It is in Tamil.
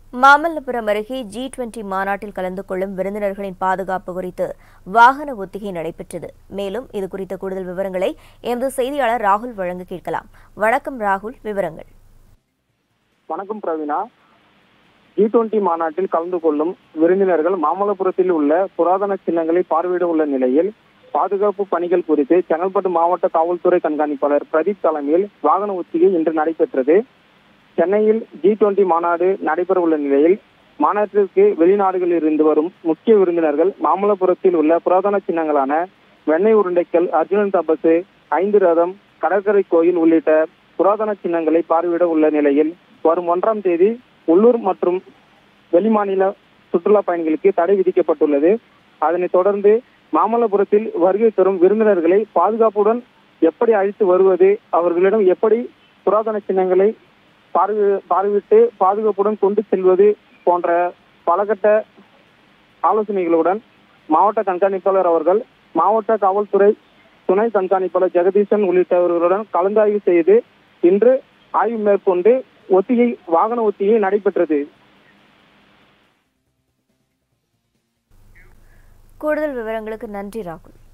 மாமல்லபுரம் அருகே ஜி டுவெண்டி மாநாட்டில் கலந்து கொள்ளும் விருந்தினர்களின் பாதுகாப்பு குறித்து வாகன ஒத்திகை நடைபெற்றது மேலும் இது குறித்த கூடுதல் விவரங்களை எமது செய்தியாளர் ராகுல் வழங்க கேட்கலாம் வணக்கம் ராகுல் விவரங்கள் வணக்கம் பிரவீனா ஜி டுவெண்டி மாநாட்டில் கலந்து கொள்ளும் விருந்தினர்கள் மாமல்லபுரத்தில் உள்ள புராதன சின்னங்களை பார்வையிட உள்ள நிலையில் பாதுகாப்பு பணிகள் குறித்து செங்கல்பட்டு மாவட்ட காவல்துறை கண்காணிப்பாளர் பிரதீப் தலைமையில் வாகன ஒத்திகை இன்று நடைபெற்றது சென்னையில் ஜி டுவெண்டி மாநாடு நடைபெற உள்ள நிலையில் மாநாட்டிற்கு வெளிநாடுகளில் இருந்து வரும் முக்கிய விருந்தினர்கள் மாமல்லபுரத்தில் உள்ள புராதன சின்னங்களான வெண்ணெய் உருண்டைக்கல் அர்ஜுனன் தபசு ஐந்து ரதம் கடற்கரை கோயில் உள்ளிட்ட புராதன சின்னங்களை பார்வையிட உள்ள நிலையில் வரும் ஒன்றாம் தேதி உள்ளூர் மற்றும் வெளிமாநில சுற்றுலா பயணிகளுக்கு தடை விதிக்கப்பட்டுள்ளது அதனைத் தொடர்ந்து மாமல்லபுரத்தில் வருகை தரும் விருந்தினர்களை பாதுகாப்புடன் எப்படி அழைத்து வருவது அவர்களிடம் எப்படி புராதன சின்னங்களை பார்வை பார்வையிட்டு பாதுகாப்புடன் கொண்டு செல்வது போன்ற பலகட்ட ஆலோசனைகளுடன் மாவட்ட கண்காணிப்பாளர் அவர்கள் மாவட்ட காவல்துறை துணை கண்காணிப்பாளர் ஜெகதீசன் உள்ளிட்டவர்களுடன் கலந்தாய்வு செய்து இன்று ஆய்வு மேற்கொண்டு ஒத்திகை வாகன ஒத்திகை நடைபெற்றது கூடுதல் விவரங்களுக்கு நன்றி ராகுல்